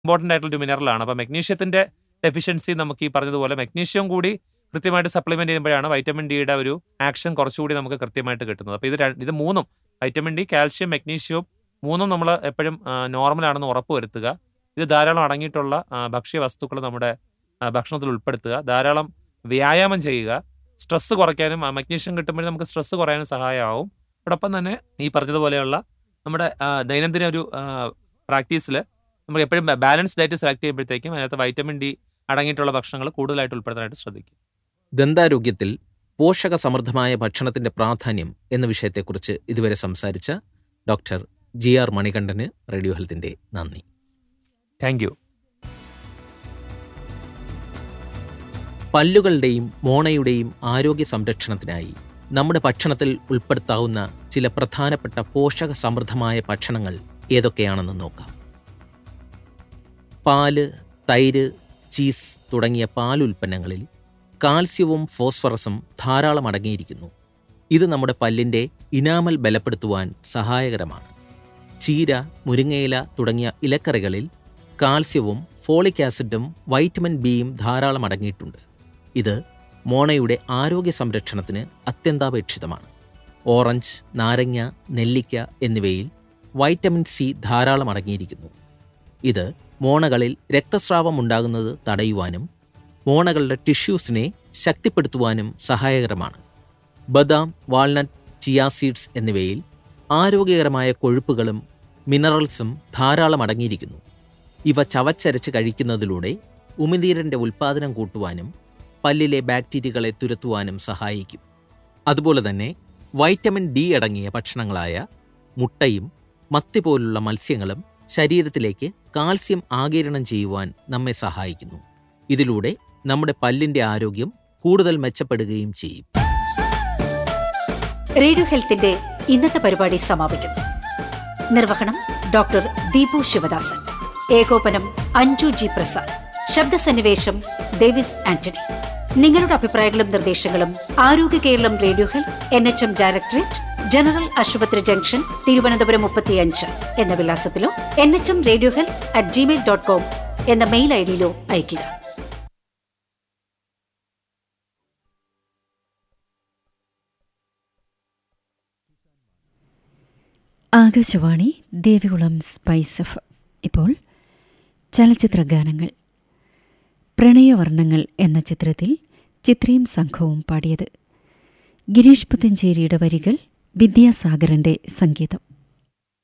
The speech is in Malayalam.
ഇമ്പോർട്ടൻ്റ് ആയിട്ടുള്ള ഒരു മിനറലാണ് അപ്പോൾ മെഗ്നീഷ്യത്തിൻ്റെ ഡെഫിഷ്യൻസി നമുക്ക് ഈ പറഞ്ഞതുപോലെ മെഗ്നീഷ്യം കൂടി കൃത്യമായിട്ട് സപ്ലിമെന്റ് ചെയ്യുമ്പോഴാണ് വൈറ്റമിൻ ഡിയുടെ ഒരു ആക്ഷൻ കുറച്ചുകൂടി നമുക്ക് കൃത്യമായിട്ട് കിട്ടുന്നത് അപ്പോൾ ഇത് ര- ഇത് മൂന്നും വൈറ്റമിൻ ഡി കാൽഷ്യം മെഗ്നീഷ്യവും മൂന്നും നമ്മൾ എപ്പോഴും നോർമൽ ആണെന്ന് ഉറപ്പ് വരുത്തുക ഇത് ധാരാളം അടങ്ങിയിട്ടുള്ള ആ, ഭക്ഷ്യ വസ്തുക്കൾ നമ്മുടെ ആ, ഭക്ഷണത്തിൽ ഉൾപ്പെടുത്തുക ധാരാളം വ്യായാമം ചെയ്യുക സ്ട്രെസ് കുറയ്ക്കാനും മഗ്നീഷ്യം കിട്ടുമ്പോൾ നമുക്ക് സ്ട്രെസ് കുറയാനും സഹായമാവും അതോടൊപ്പം തന്നെ ഈ പറഞ്ഞതുപോലെയുള്ള നമ്മുടെ ആ, ദൈനംദിന ഒരു പ്രാക്ടീസിൽ നമ്മൾ എപ്പോഴും ബാലൻസ് ഡയറ്റ് സെലക്ട് ചെയ്യുമ്പോഴത്തേക്കും അതിനകത്ത് വൈറ്റമിൻ ഡി അടങ്ങിയിട്ടുള്ള ഭക്ഷണങ്ങൾ കൂടുതലായിട്ട് ഉൾപ്പെടുത്താനായിട്ട് ശ്രദ്ധിക്കും ദന്താരോഗ്യത്തിൽ പോഷക സമൃദ്ധമായ ഭക്ഷണത്തിന്റെ പ്രാധാന്യം എന്ന വിഷയത്തെക്കുറിച്ച് ഇതുവരെ സംസാരിച്ച ഡോക്ടർ ജി ആർ മണികണ്ഠന് റേഡിയോ ഹെൽത്തിന്റെ നന്ദി താങ്ക് യു പല്ലുകളുടെയും മോണയുടെയും ആരോഗ്യ സംരക്ഷണത്തിനായി നമ്മുടെ ഭക്ഷണത്തിൽ ഉൾപ്പെടുത്താവുന്ന ചില പ്രധാനപ്പെട്ട പോഷക സമൃദ്ധമായ ഭക്ഷണങ്ങൾ ഏതൊക്കെയാണെന്ന് നോക്കാം പാല് തൈര് ചീസ് തുടങ്ങിയ പാലുൽപ്പന്നങ്ങളിൽ കാൽസ്യവും ഫോസ്ഫറസും ധാരാളം അടങ്ങിയിരിക്കുന്നു ഇത് നമ്മുടെ പല്ലിൻ്റെ ഇനാമൽ ബലപ്പെടുത്തുവാൻ സഹായകരമാണ് ചീര മുരിങ്ങയില തുടങ്ങിയ ഇലക്കറികളിൽ കാൽസ്യവും ഫോളിക് ആസിഡും വൈറ്റമിൻ ബിയും ധാരാളം അടങ്ങിയിട്ടുണ്ട് ഇത് മോണയുടെ ആരോഗ്യ സംരക്ഷണത്തിന് അത്യന്താപേക്ഷിതമാണ് ഓറഞ്ച് നാരങ്ങ നെല്ലിക്ക എന്നിവയിൽ വൈറ്റമിൻ സി ധാരാളം അടങ്ങിയിരിക്കുന്നു ഇത് മോണകളിൽ രക്തസ്രാവം ഉണ്ടാകുന്നത് തടയുവാനും മോണകളുടെ ടിഷ്യൂസിനെ ശക്തിപ്പെടുത്തുവാനും സഹായകരമാണ് ബദാം വാൾനട്ട് ചിയാ സീഡ്സ് എന്നിവയിൽ ആരോഗ്യകരമായ കൊഴുപ്പുകളും മിനറൽസും ധാരാളം അടങ്ങിയിരിക്കുന്നു ഇവ ചവച്ചരച്ച് കഴിക്കുന്നതിലൂടെ ഉമിനീരിൻ്റെ ഉൽപ്പാദനം കൂട്ടുവാനും പല്ലിലെ ബാക്ടീരിയകളെ തുരത്തുവാനും സഹായിക്കും അതുപോലെ തന്നെ വൈറ്റമിൻ ഡി അടങ്ങിയ ഭക്ഷണങ്ങളായ മുട്ടയും മത്തി പോലുള്ള മത്സ്യങ്ങളും ശരീരത്തിലേക്ക് കാൽസ്യം ആകിരണം ചെയ്യുവാൻ നമ്മെ സഹായിക്കുന്നു ഇതിലൂടെ നമ്മുടെ പല്ലിന്റെ ആരോഗ്യം കൂടുതൽ മെച്ചപ്പെടുകയും ചെയ്യും റേഡിയോ ഹെൽത്തിന്റെ ഇന്നത്തെ പരിപാടി സമാപിക്കുന്നു നിർവഹണം ഡോക്ടർ ദീപു ശിവദാസൻ ഏകോപനം അഞ്ജു ജി പ്രസാദ് ശബ്ദസന്നിവേശം ഡേവിസ് ആന്റണി നിങ്ങളുടെ അഭിപ്രായങ്ങളും നിർദ്ദേശങ്ങളും Arogya Keralam radio health N H M directorate general ആശുപത്രി ജംഗ്ഷൻ തിരുവനന്തപുരം മുപ്പത്തിയഞ്ച് എന്ന വിലാസത്തിലോ N H M radio health at Gmail dot com എന്ന മെയിൽ ഐ ഡിയിലോ അയയ്ക്കുക ആകാശവാണി ദേവികുളം സ്പൈസ് എഫ് ഇപ്പോൾ ചലച്ചിത്ര ഗാനങ്ങൾ പ്രണയവർണ്ണങ്ങൾ എന്ന ചിത്രത്തിൽ ചിത്രയും സംഘവും പാടിയത് ഗിരീഷ് പുത്തഞ്ചേരിയുടെ വരികൾ വിദ്യാസാഗറിന്റെ സംഗീതം